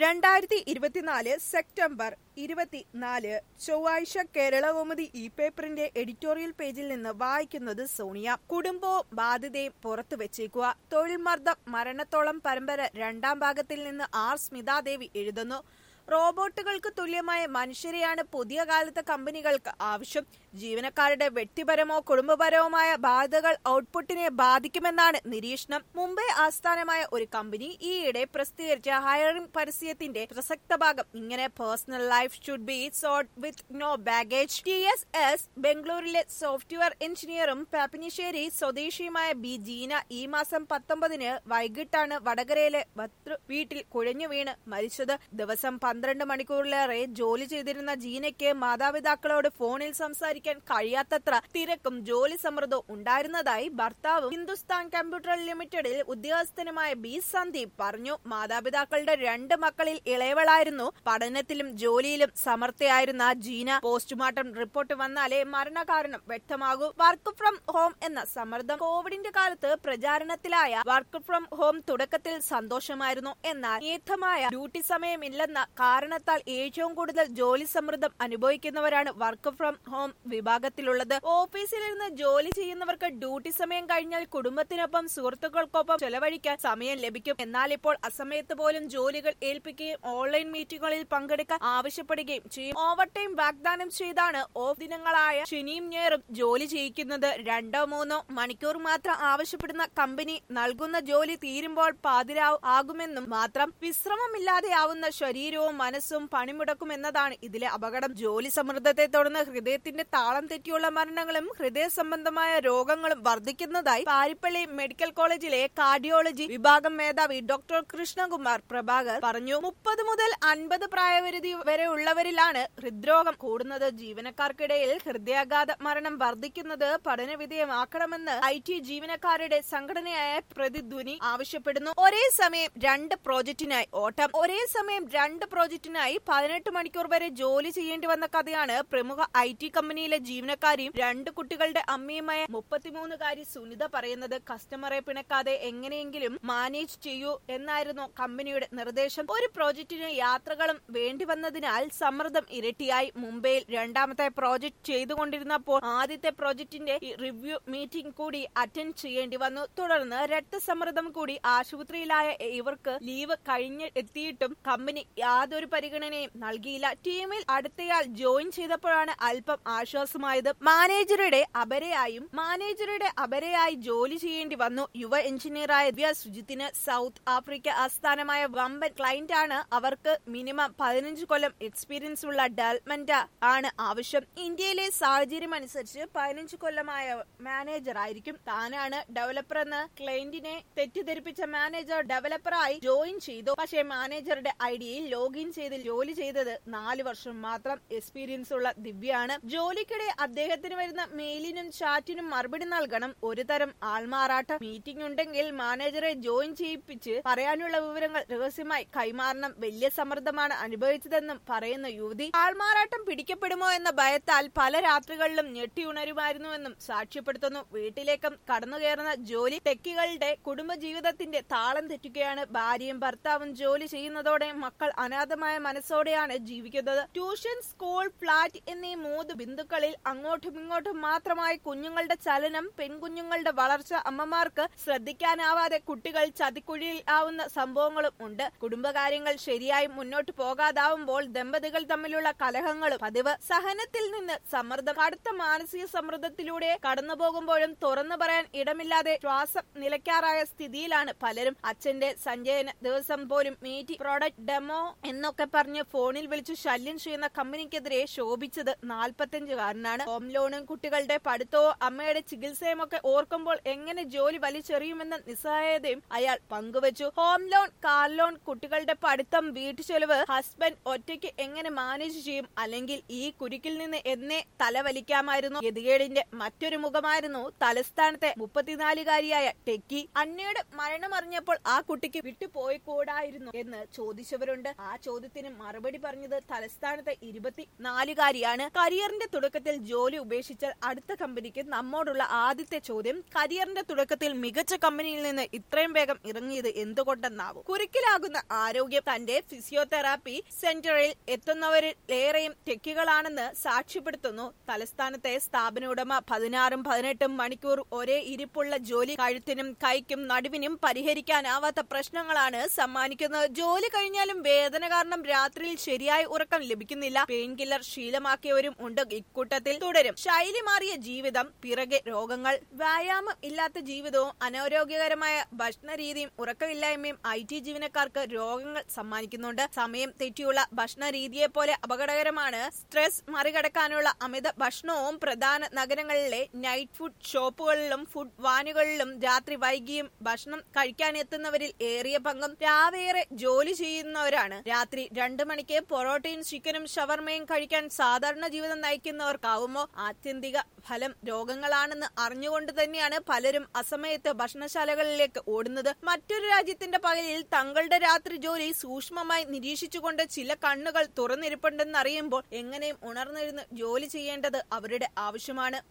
രണ്ടായിരത്തി ഇരുപത്തിനാല് സെപ്റ്റംബർ ഇരുപത്തിനാല് ചൊവ്വാഴ്ച കേരളകൗമുദി ഇ പേപ്പറിന്റെ എഡിറ്റോറിയൽ പേജിൽ നിന്ന് വായിക്കുന്നത് സോണിയ കുടുംബവും ബാധ്യതയും പുറത്തു വെച്ചേക്കുക തൊഴിൽ മർദ്ദം മരണത്തോളം പരമ്പര രണ്ടാം ഭാഗത്തിൽ നിന്ന് ആർ സ്മിതാദേവി എഴുതുന്നു റോബോട്ടുകൾക്ക് തുല്യമായ മനുഷ്യരെയാണ് പുതിയ കാലത്തെ കമ്പനികൾക്ക് ആവശ്യം ജീവനക്കാരുടെ വ്യക്തിപരമോ കുടുംബപരവുമായ ബാധ്യതകൾ ഔട്ട്പുട്ടിനെ ബാധിക്കുമെന്നാണ് നിരീക്ഷണം മുംബൈ ആസ്ഥാനമായ ഒരു കമ്പനി ഈയിടെ പ്രസിദ്ധീകരിച്ച ഹയറിംഗ് പരസ്യത്തിന്റെ പ്രസക്ത ഭാഗം ഇങ്ങനെ personal life should be sought with no baggage T S S ബംഗളൂരിലെ സോഫ്റ്റ്വെയർ എഞ്ചിനീയറും പാപ്പിനിശ്ശേരി സ്വദേശിയുമായ ബി ജീന ഈ മാസം പത്തൊമ്പതിന് വൈകിട്ടാണ് വടകരയിലെ ഭർതൃ വീട്ടിൽ കുഴഞ്ഞു വീണ് മരിച്ചത് ദിവസം പന്ത്രണ്ട് മണിക്കൂറിലേറെ ജോലി ചെയ്തിരുന്ന ജീനയ്ക്ക് മാതാപിതാക്കളോട് ഫോണിൽ സംസാരിക്കാൻ കഴിയാത്തത്ര തിരക്കും ജോലി സമ്മർദ്ദവും ഉണ്ടായിരുന്നതായി ഭർത്താവും ഹിന്ദുസ്ഥാൻ കമ്പ്യൂട്ടർ ലിമിറ്റഡിൽ ഉദ്യോഗസ്ഥനുമായ ബി സന്ദീപ് പറഞ്ഞു മാതാപിതാക്കളുടെ രണ്ട് മക്കളിൽ ഇളയവളായിരുന്നു പഠനത്തിലും ജോലിയിലും സമർത്ഥയായിരുന്ന ജീന പോസ്റ്റ്മോർട്ടം റിപ്പോർട്ട് വന്നാലേ മരണകാരണം വ്യക്തമാകൂ വർക്ക് ഫ്രം ഹോം എന്ന സമ്മർദ്ദം കോവിഡിന്റെ കാലത്ത് പ്രചാരണത്തിലായ വർക്ക് ഫ്രം ഹോം തുടക്കത്തിൽ സന്തോഷമായിരുന്നു എന്നാൽ നിയതമായ ഡ്യൂട്ടി സമയമില്ലെന്ന കാരണത്താൽ ഏറ്റവും കൂടുതൽ ജോലി സമ്മർദ്ദം അനുഭവിക്കുന്നവരാണ് വർക്ക് ഫ്രം ഹോം വിഭാഗത്തിലുള്ളത് ഓഫീസിലിരുന്ന് ജോലി ചെയ്യുന്നവർക്ക് ഡ്യൂട്ടി സമയം കഴിഞ്ഞാൽ കുടുംബത്തിനൊപ്പം സുഹൃത്തുക്കൾക്കൊപ്പം ചെലവഴിക്കാൻ സമയം ലഭിക്കും എന്നാൽ ഇപ്പോൾ അസമയത്ത് പോലും ജോലികൾ ഏൽപ്പിക്കുകയും ഓൺലൈൻ മീറ്റിംഗുകളിൽ പങ്കെടുക്കാൻ ആവശ്യപ്പെടുകയും ചെയ്യും ഓവർ ടൈം വാഗ്ദാനം ചെയ്താണ് ഓഫ് ദിനങ്ങളായ ശനിയും ഞായറും ജോലി ചെയ്യിക്കുന്നത് രണ്ടോ മൂന്നോ മണിക്കൂർ മാത്രം ആവശ്യപ്പെടുന്ന കമ്പനി നൽകുന്ന ജോലി തീരുമ്പോൾ പാതിരാവ് ആകുമെന്നും മാത്രം വിശ്രമമില്ലാതെയാവുന്ന ശരീരവും മനസ്സും പണിമുടക്കുമെന്നതാണ് ഇതിലെ അപകടം ജോലി സമ്മർദ്ദത്തെ തുടർന്ന് ഹൃദയത്തിന്റെ താളം തെറ്റിയുള്ള മരണങ്ങളും ഹൃദയ സംബന്ധമായ രോഗങ്ങളും വർദ്ധിക്കുന്നതായി പാരിപ്പള്ളി മെഡിക്കൽ കോളേജിലെ കാർഡിയോളജി വിഭാഗം മേധാവി ഡോക്ടർ കൃഷ്ണകുമാർ പ്രഭാകർ പറഞ്ഞു മുപ്പത് മുതൽ അൻപത് പ്രായപരിധി വരെ ഉള്ളവരിലാണ് ഹൃദ്രോഗം കൂടുന്നത് ജീവനക്കാർക്കിടയിൽ ഹൃദയാഘാത മരണം വർദ്ധിക്കുന്നത് പഠനവിധേയമാക്കണമെന്ന് ഐ ടി ജീവനക്കാരുടെ സംഘടനയായ പ്രതിധ്വനി ആവശ്യപ്പെടുന്നു ഒരേ സമയം രണ്ട് പ്രോജക്റ്റിനായി ഓട്ടം ഒരേ സമയം രണ്ട് പ്രോജക്റ്റിനായി പതിനെട്ട് മണിക്കൂർ വരെ ജോലി ചെയ്യേണ്ടി വന്ന കഥയാണ് പ്രമുഖ ഐ ടി കമ്പനിയിലെ ജീവനക്കാരിയും രണ്ട് കുട്ടികളുടെ അമ്മയുമായ മുപ്പത്തിമൂന്നുകാരി സുനിത പറയുന്നത് കസ്റ്റമറെ പിണക്കാതെ എങ്ങനെയെങ്കിലും മാനേജ് ചെയ്യൂ എന്നായിരുന്നു കമ്പനിയുടെ നിർദ്ദേശം ഒരു പ്രോജക്റ്റിന് യാത്രകളും വേണ്ടി വന്നതിനാൽ സമ്മർദ്ദം ഇരട്ടിയായി മുംബൈയിൽ രണ്ടാമത്തെ പ്രോജക്ട് ചെയ്തുകൊണ്ടിരുന്നപ്പോൾ ആദ്യത്തെ പ്രോജക്റ്റിന്റെ റിവ്യൂ മീറ്റിംഗ് കൂടി അറ്റൻഡ് ചെയ്യേണ്ടി വന്നു തുടർന്ന് രക്തസമ്മർദ്ദം കൂടി ആശുപത്രിയിലായ ഇവർക്ക് ലീവ് കഴിഞ്ഞ് എത്തിയിട്ടും കമ്പനി യാതൊരു പരിഗണനയും നൽകിയില്ല ടീമിൽ അടുത്തയാൾ ജോയിൻ ചെയ്തപ്പോഴാണ് അല്പം ആശ്വാസമായത് മാനേജറുടെ അപരയായും മാനേജറുടെ അപരയായി ജോലി ചെയ്യേണ്ടി വന്നു യുവ എഞ്ചിനീയറായ ദിവ്യ സുജിത്തിന് സൗത്ത് ആഫ്രിക്ക ആസ്ഥാനമായ വമ്പൻ ക്ലയന്റ് ആണ് അവർക്ക് മിനിമം പതിനഞ്ച് കൊല്ലം എക്സ്പീരിയൻസ് ഉള്ള ഡെവലപ്മെന്റ് ആണ് ആവശ്യം ഇന്ത്യയിലെ സാഹചര്യം അനുസരിച്ച് പതിനഞ്ച് കൊല്ലമായ മാനേജർ ആയിരിക്കും താനാണ് ഡെവലപ്പർ എന്ന് ക്ലയന്റിനെ തെറ്റിദ്ധരിപ്പിച്ച മാനേജർ ഡെവലപ്പറായി ജോയിൻ ചെയ്തു പക്ഷേ മാനേജറുടെ ഐഡിയയിൽ ലോഗിൻ ചെയ്ത് ജോലി ചെയ്തത് നാല് വർഷം മാത്രം എക്സ്പീരിയൻസ് ഉള്ള ദിവ്യയാണ് ജോലിക്കിടെ അദ്ദേഹത്തിന് വരുന്ന മെയിലിനും ചാറ്റിനും മറുപടി നൽകണം ഒരു തരം ആൾമാറാട്ട മീറ്റിംഗ് ഉണ്ടെങ്കിൽ മാനേജറെ ജോയിൻ ചെയ്യിപ്പിച്ച് പറയാനുള്ള വിവരങ്ങൾ രഹസ്യമായി കൈമാറണം വലിയ സമ്മർദ്ദമാണ് അനുഭവിച്ചതെന്നും പറയുന്ന യുവതി ആൾമാറാട്ടം പിടിക്കപ്പെടുമോ എന്ന ഭയത്താൽ പല രാത്രികളിലും ഞെട്ടിയുണരുമായിരുന്നുവെന്നും സാക്ഷ്യപ്പെടുത്തുന്നു വീട്ടിലേക്കും കടന്നുകയറുന്ന ജോലി തെക്കികളുടെ കുടുംബജീവിതത്തിന്റെ താളം തെറ്റുകയാണ് ഭാര്യയും ഭർത്താവും ജോലി ചെയ്യുന്നതോടെ മക്കൾ അനാഥമായ മനസ്സോടെയാണ് ജീവിക്കുന്നത് ട്യൂഷൻ സ്കൂൾ ഫ്ലാറ്റ് എന്നീ മൂന്ന് ബിന്ദുക്കളിൽ അങ്ങോട്ടും ഇങ്ങോട്ടും മാത്രമായി കുഞ്ഞുങ്ങളുടെ ചലനം പെൺകുഞ്ഞുങ്ങളുടെ വളർച്ച അമ്മമാർക്ക് ശ്രദ്ധിക്കാനാവാതെ കുട്ടികൾ ചതിക്കുഴിയിൽ ആവുന്ന സംഭവങ്ങളും ഉണ്ട് കുടുംബകാര്യങ്ങൾ ശരിയായി മുന്നോട്ട് പോകാതാവുമ്പോൾ ദമ്പതികൾ തമ്മിലുള്ള കലഹങ്ങളും പതിവ് സഹനത്തിൽ നിന്ന് സമ്മർദ്ദം കടുത്ത മാനസിക സമ്മർദ്ദത്തിലൂടെ കടന്നു പോകുമ്പോഴും തുറന്നു പറയാൻ ഇടമില്ലാതെ ശ്വാസം നിലയ്ക്കാറായ സ്ഥിതിയിലാണ് പലരും അച്ഛന്റെ സഞ്ജയന ദിവസം പോലും മീറ്റി പ്രോഡക്റ്റ് ഡെമോ എന്നൊക്കെ പറഞ്ഞ് ഫോണിൽ വിളിച്ചു ശല്യം ചെയ്യുന്ന കമ്പനിക്കെതിരെ ശോഭിച്ചത് നാൽപ്പത്തിയഞ്ചുകാരനാണ് ഹോം ലോണും കുട്ടികളുടെ പഠിത്തവും അമ്മയുടെ ചികിത്സയും ഒക്കെ ഓർക്കുമ്പോൾ എങ്ങനെ ജോലി വലിച്ചെറിയുമെന്ന നിസ്സഹായതയും അയാൾ പങ്കുവച്ചു ഹോം ലോൺ കാർ ലോൺ കുട്ടികളുടെ പഠിത്തം വീട്ടുചെലവ് ഹസ്ബൻഡ് ഒറ്റയ്ക്ക് എങ്ങനെ മാനേജ് ചെയ്യും അല്ലെങ്കിൽ ഈ കുരുക്കിൽ നിന്ന് എന്നേ തലവലിക്കാമായിരുന്നു ഗതികേടിന്റെ മറ്റൊരു മുഖമായിരുന്നു തലസ്ഥാനത്തെ മുപ്പത്തിനാലുകാരിയായ ടെക്കി അന്നയുടെ മരണമറിഞ്ഞപ്പോൾ ആ കുട്ടിക്ക് വിട്ടുപോയിക്കൂടായിരുന്നു എന്ന് ചോദിച്ചവരുണ്ട് ആ ചോദ്യത്തിന് മറുപടി പറഞ്ഞത് തലസ്ഥാനത്തെ ഇരുപത്തിനാലുകാരിയാണ് കരിയറിന്റെ തുടക്കത്തിൽ ജോലി ഉപേക്ഷിച്ചാൽ അടുത്ത കമ്പനിക്ക് നമ്മോടുള്ള ആദ്യത്തെ ചോദ്യം കരിയറിന്റെ തുടക്കത്തിൽ മികച്ച കമ്പനിയിൽ നിന്ന് ഇത്രയും വേഗം ഇറങ്ങിയത് എന്തുകൊണ്ടെന്നാവും കുരുക്കിലാകുന്ന ആരോഗ്യം തന്റെ ഫിസിയോതെറാപ്പി സെന്ററിൽ എത്തുന്നവരിൽ ഏറെയും ടെക്കികളാണെന്ന് സാക്ഷ്യപ്പെടുത്തുന്നു തലസ്ഥാനത്തെ സ്ഥാപന ഉടമ പതിനാറും പതിനെട്ടും മണിക്കൂർ ഒരേ ഇരിപ്പുള്ള ജോലി കഴുത്തിനും കൈക്കും നടുവിനും പരിഹരിക്കാനാവാത്ത പ്രശ്നങ്ങളാണ് സമ്മാനിക്കുന്നത് ജോലി കഴിഞ്ഞാലും വേദന കാരണം രാത്രിയിൽ ശരിയായ ഉറക്കം ലഭിക്കുന്നില്ല പെയിൻ കില്ലർ ശീലമാക്കിയവരും ഉണ്ട് ഇക്കൂട്ടത്തിൽ തുടരും ശൈലി മാറിയ ജീവിതം പിറകെ രോഗങ്ങൾ വ്യായാമം ഇല്ലാത്ത ജീവിതവും അനാരോഗ്യകരമായ ഭക്ഷണ രീതിയും ഉറക്കമില്ലായ്മയും ഐ ടി ജീവനക്കാർക്ക് രോഗങ്ങൾ സമ്മാനിക്കുന്നുണ്ട് സമയം തെറ്റിയുള്ള ഭക്ഷണ രീതിയെ പോലെ അപകടകരമാണ് സ്ട്രെസ് മറികടക്കാനുള്ള അമിത ഭക്ഷണവും പ്രധാന നഗരങ്ങളിലെ നൈറ്റ് ഫുഡ് ഷോപ്പുകളിലും ഫുഡ് വാനുകളിലും രാത്രി വൈകിയും ഭക്ഷണം കഴിക്കാനെത്തുന്നവരിൽ ഏറിയ പങ്കും രാവേറെ ജോലി ചെയ്യുന്നവരാണ് രാത്രി രണ്ടു മണിക്ക് പൊറോട്ടയും ചിക്കനും ഷവർമയും കഴിക്കാൻ സാധാരണ ജീവിതം നയിക്കുന്നവർക്കാവുമോ ആത്യന്തിക ഫലം രോഗങ്ങളാണെന്ന് അറിഞ്ഞുകൊണ്ട് തന്നെയാണ് പലരും അസമയത്ത് ഭക്ഷണശാലകളിലേക്ക് ഓടുന്നത് മറ്റൊരു രാജ്യത്തിന്റെ പകലിൽ തങ്ങളുടെ രാത്രി ജോലി സൂക്ഷ്മമായി നിരീക്ഷിച്ചുകൊണ്ട് ചില കണ്ണുകൾ തുറന്നിരിപ്പുണ്ടെന്നറിയുമ്പോൾ എങ്ങനെയും ഉണർന്നിരുന്ന് ജോലി ചെയ്യേണ്ടത് അവരുടെ ആവശ്യമാണ്